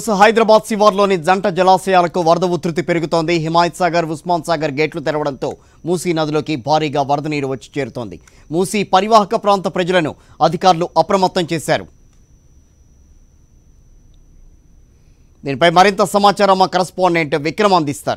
హైదరాబాద్ శివార్లోని జంట జలాశయాలకు వరద ఉధృతి పెరుగుతోంది హిమాయత్ సాగర్ ఉస్మాన్ సాగర్ గేట్లు తెరవడంతో మూసీ నదిలోకి భారీగా వరద నీరు వచ్చి చేరుతోంది మూసీ పరివాహక ప్రాంత ప్రజలను అధికారులు అప్రమత్తం చేశారు దీనిపై మరింత సమాచారం మా కరస్పాండెంట్ విక్రమ్ అందిస్తారు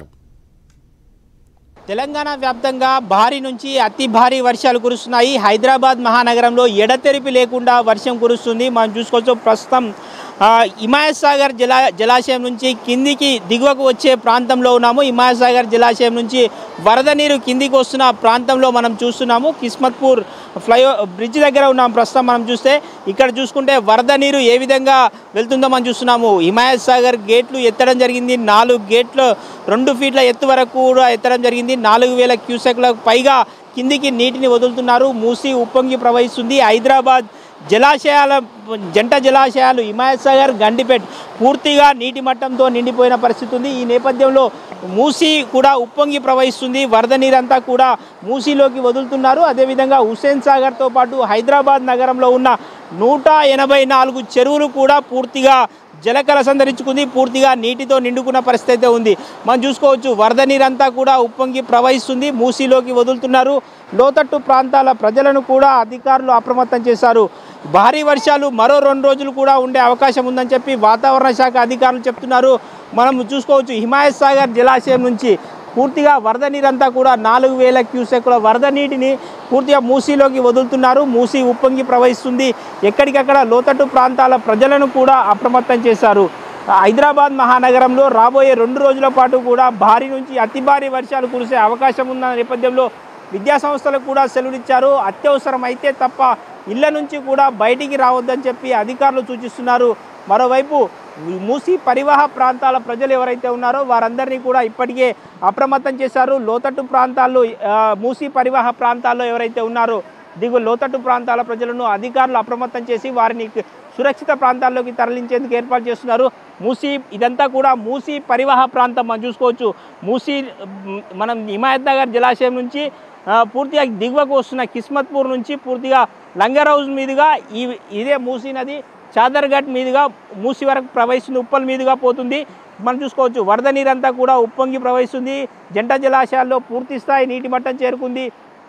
తెలంగాణ వ్యాప్తంగా భారీ నుంచి అతి భారీ వర్షాలు కురుస్తున్నాయి హైదరాబాద్ మహానగరంలో ఎడతెరిపి లేకుండా వర్షం కురుస్తుంది మనం చూసుకోవచ్చు ప్రస్తుతం ఆ, హిమాయత్ సాగర్ జలా జలాశయం నుంచి కిందికి దిగువకు వచ్చే ప్రాంతంలో ఉన్నాము హిమాయత్ సాగర్ జలాశయం నుంచి వరద నీరు కిందికి వస్తున్న ప్రాంతంలో మనం చూస్తున్నాము కిస్మత్పూర్ ఫ్లై బ్రిడ్జ్ దగ్గర ఉన్నాం ప్రస్తుతం మనం చూస్తే ఇక్కడ చూసుకుంటే వరద నీరు ఏ విధంగా వెళ్తుందో మనం చూస్తున్నాము హిమాయత్ సాగర్ గేట్లు ఎత్తడం జరిగింది నాలుగు గేట్లు రెండు ఫీట్ల ఎత్తు వరకు కూడా ఎత్తడం జరిగింది నాలుగు వేల క్యూసెక్లకు పైగా కిందికి నీటిని వదులుతున్నారు మూసి ఉప్పొంగి ప్రవహిస్తుంది హైదరాబాద్ జలాశయాల జంట జలాశయాలు హిమాయత్ సాగర్ గండిపేట్ పూర్తిగా నీటి మట్టంతో నిండిపోయిన పరిస్థితి ఉంది ఈ నేపథ్యంలో మూసి కూడా ఉప్పొంగి ప్రవహిస్తుంది వరద నీరంతా కూడా మూసీలోకి వదులుతున్నారు అదేవిధంగా హుస్సేన్ సాగర్తో పాటు హైదరాబాద్ నగరంలో ఉన్న నూట ఎనభై నాలుగు చెరువులు కూడా పూర్తిగా జలకల సంతరించుకుంది పూర్తిగా నీటితో నిండుకున్న పరిస్థితి అయితే ఉంది మనం చూసుకోవచ్చు వరద నీరంతా కూడా ఉప్పొంగి ప్రవహిస్తుంది మూసీలోకి వదులుతున్నారు లోతట్టు ప్రాంతాల ప్రజలను కూడా అధికారులు అప్రమత్తం చేశారు భారీ వర్షాలు మరో రెండు రోజులు కూడా ఉండే అవకాశం ఉందని చెప్పి వాతావరణ శాఖ అధికారులు చెప్తున్నారు మనం చూసుకోవచ్చు హిమాయత్ సాగర్ జలాశయం నుంచి పూర్తిగా వరద నీరంతా కూడా నాలుగు వేల క్యూసెక్కుల వరద నీటిని పూర్తిగా మూసీలోకి వదులుతున్నారు మూసీ ఉప్పొంగి ప్రవహిస్తుంది ఎక్కడికక్కడ లోతట్టు ప్రాంతాల ప్రజలను కూడా అప్రమత్తం చేశారు హైదరాబాద్ మహానగరంలో రాబోయే రెండు రోజుల పాటు కూడా భారీ నుంచి అతి భారీ వర్షాలు కురిసే అవకాశం ఉన్న నేపథ్యంలో విద్యా సంస్థలకు కూడా సెలవులిచ్చారు అత్యవసరం అయితే తప్ప ఇళ్ల నుంచి కూడా బయటికి రావద్దని చెప్పి అధికారులు సూచిస్తున్నారు మరోవైపు మూసీ పరివాహ ప్రాంతాల ప్రజలు ఎవరైతే ఉన్నారో వారందరినీ కూడా ఇప్పటికే అప్రమత్తం చేశారు లోతట్టు ప్రాంతాల్లో ఆ, మూసీ పరివాహ ప్రాంతాల్లో ఎవరైతే ఉన్నారో దిగు లోతట్టు ప్రాంతాల ప్రజలను అధికారులు అప్రమత్తం చేసి వారిని సురక్షిత ప్రాంతాల్లోకి తరలించేందుకు ఏర్పాటు చేస్తున్నారు మూసీ ఇదంతా కూడా మూసీ పరివాహ ప్రాంతం మనం చూసుకోవచ్చు మూసీ మ్, మనం హిమాయత్ నగర్ జలాశయం నుంచి ఆ, పూర్తిగా దిగువకు వస్తున్న కిస్మత్పూర్ నుంచి పూర్తిగా లంగర్ హౌస్ మీదుగా ఈ ఇదే మూసీ నది చాదర్ఘట్ మీదుగా మూసి వరకు ప్రవహిస్తుంది ఉప్పల్ మీదుగా పోతుంది మనం చూసుకోవచ్చు వరద నీరంతా కూడా ఉప్పొంగి ప్రవహిస్తుంది జంట జలాశయాల్లో పూర్తి స్థాయి నీటి మట్టం చేరుకుంది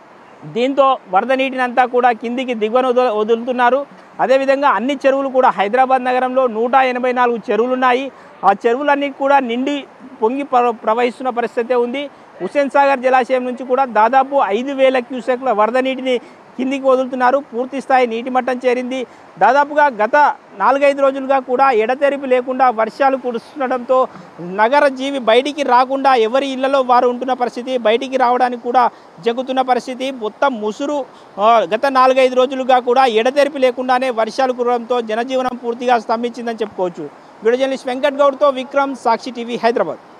దీంతో వరద నీటినంతా కూడా కిందికి దిగువన వద- వదులుతున్నారు అదేవిధంగా అన్ని చెరువులు కూడా హైదరాబాద్ నగరంలో నూట ఎనభై నాలుగు చెరువులు ఉన్నాయి ఆ చెరువులన్నీ కూడా నిండి పొంగి ప్ర- ప్రవహిస్తున్న పరిస్థితి ఉంది హుస్సేన్ సాగర్ జలాశయం నుంచి కూడా దాదాపు ఐదు వేల క్యూసెక్ల వరద నీటిని కిందికి వదులుతున్నారు పూర్తి స్థాయి నీటి మట్టం చేరింది దాదాపుగా గత నాలుగైదు రోజులుగా కూడా ఎడతెరిపి లేకుండా వర్షాలు కురుస్తుండటంతో నగర జీవి బయటికి రాకుండా ఎవరి ఇళ్లలో వారు ఉంటున్న పరిస్థితి బయటికి రావడానికి కూడా జగుతున్న పరిస్థితి మొత్తం ముసురు ఆ, గత నాలుగైదు రోజులుగా కూడా ఎడతెరిపి లేకుండానే వర్షాలు కురవడంతో జనజీవనం పూర్తిగా స్తంభించిందని చెప్పుకోవచ్చు వీడియో జర్నలిస్ట్ వెంకట్ గౌడ్తో విక్రమ్ సాక్షి టీవీ హైదరాబాద్